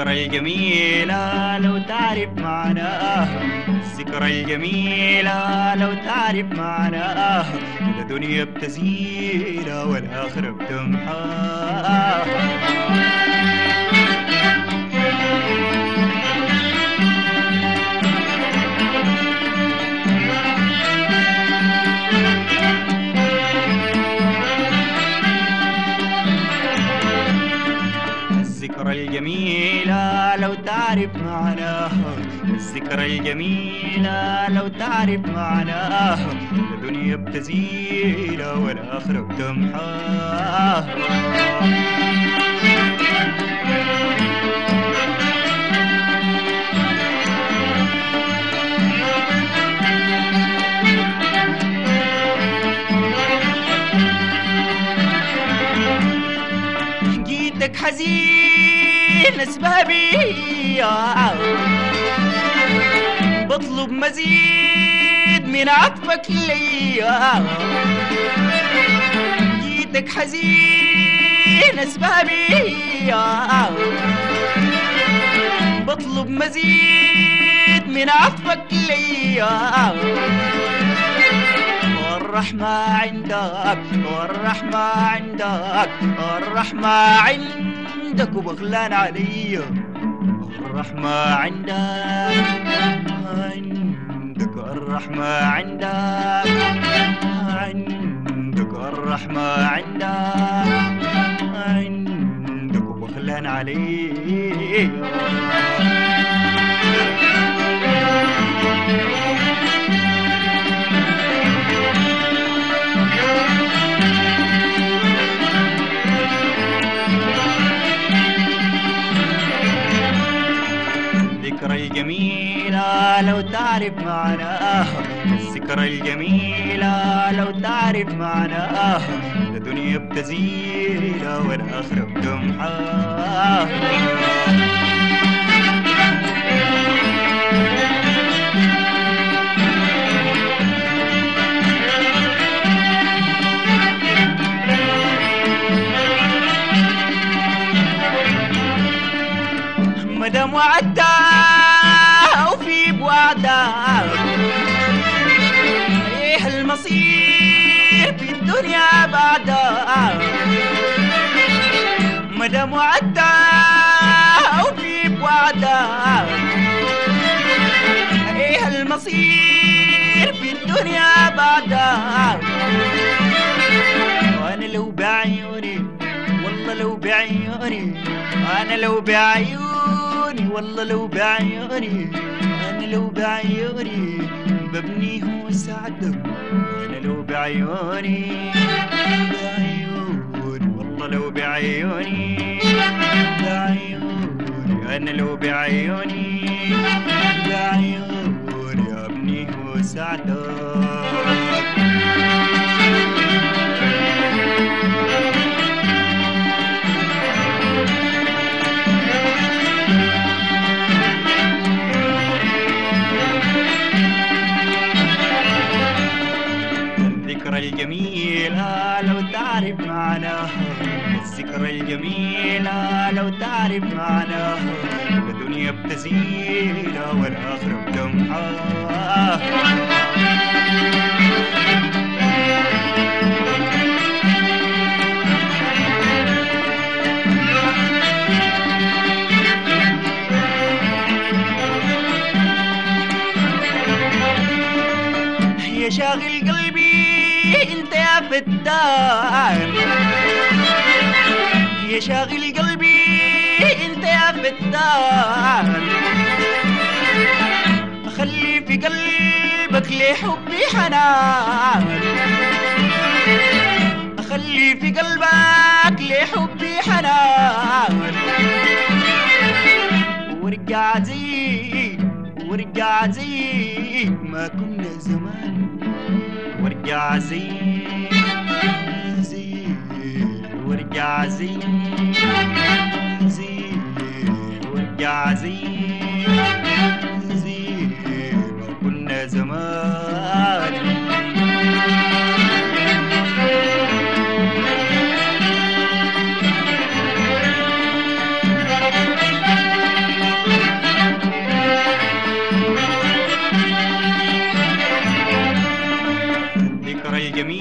الذكرى الجميلة لو تعرف معناها الذكرى الجميلة لو تعرف معناها الدنيا بتزينها والآخرة بتمحاها الذكرى الجميلة لو تعرف معناها الذكرى الجميلة لو تعرف معناها الدنيا بتزينها والآخرة بتمحاها جيتك حزين اسبابي بطلب مزيد من عطفك ليا جيتك حزين اسبابي بطلب مزيد من عطفك ليا والرحمة عندك والرحمة عندك والرحمة عندك وبغلان علي الرحمة عندك عندك الرحمة عندك عندك الرحمة عندك عندك وبغلان علي الذكرى الجميلة لو تعرف معناها الذكرى الجميلة لو تعرف معناها الدنيا بتزينها والآخرة بتمحاها مدام وعدتها وفي بوعدها ايه المصير في الدنيا بعدها مدام وعدتها وفي بوعدها ايه المصير في الدنيا بعدها وانا لو بعيوني والله لو بعيوني انا لو بعيوني والله لو بعيوني انا لو بعيوني ببنيه وسعده انا لو بعيوني بعيوني والله لو بعيوني بعيوني انا لو بعيوني بعيوني ابنيه وسعده الذكرى الجميلة لو تعرف معناها الذكرى الجميلة لو تعرف معناها الدنيا بتزينها والآخرة بتمحاها يا شاغل قلبي انت يا فتان يا شاغل قلبي انت يا فتان خلي في قلبك لحبي حنان خلي في قلبك لحبي حنان ورجع زي ورجع زي ما كنا زمان ورجع زي زي ورجع زي زي ورجع زي زي ما كنا زمان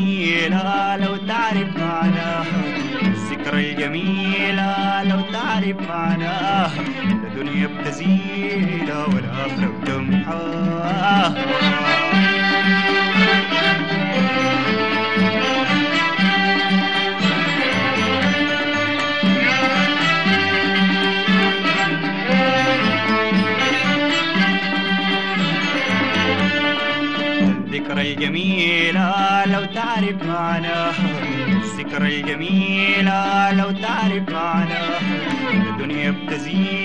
الجميلة لو تعرف معناها الذكرى الجميلة لو تعرف معناها الدنيا بتزيدها والآخرة بتمحاها الذكرى الجميلة لو تعرف معناها الذكرى الجميلة لو تعرف معناها الدنيا بتزيد